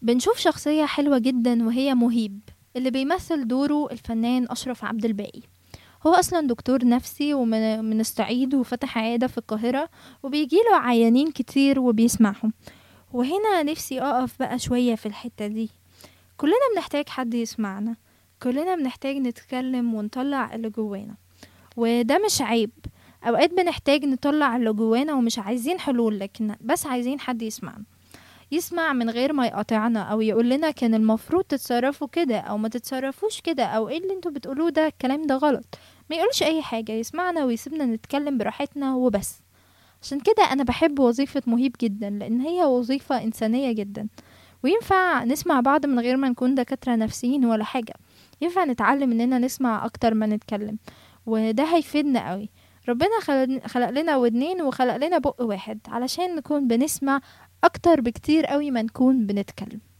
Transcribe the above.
بنشوف شخصية حلوة جدا وهي مهيب اللي بيمثل دوره الفنان أشرف عبد الباقي هو أصلا دكتور نفسي ومن من الصعيد وفتح عيادة في القاهرة وبيجيله عيانين كتير وبيسمعهم وهنا نفسي أقف بقى شوية في الحتة دي كلنا بنحتاج حد يسمعنا كلنا بنحتاج نتكلم ونطلع اللي جوانا وده مش عيب أوقات بنحتاج نطلع اللي جوانا ومش عايزين حلول لكن بس عايزين حد يسمعنا يسمع من غير ما يقاطعنا او يقول لنا كان المفروض تتصرفوا كده او ما تتصرفوش كده او ايه اللي انتوا بتقولوه ده الكلام ده غلط ما يقولش اي حاجة يسمعنا ويسيبنا نتكلم براحتنا وبس عشان كده انا بحب وظيفة مهيب جدا لان هي وظيفة انسانية جدا وينفع نسمع بعض من غير ما نكون دكاترة نفسيين ولا حاجة ينفع نتعلم اننا نسمع اكتر ما نتكلم وده هيفيدنا قوي ربنا خلق خلق لنا ودنين وخلق لنا بق واحد علشان نكون بنسمع اكتر بكتير قوي ما نكون بنتكلم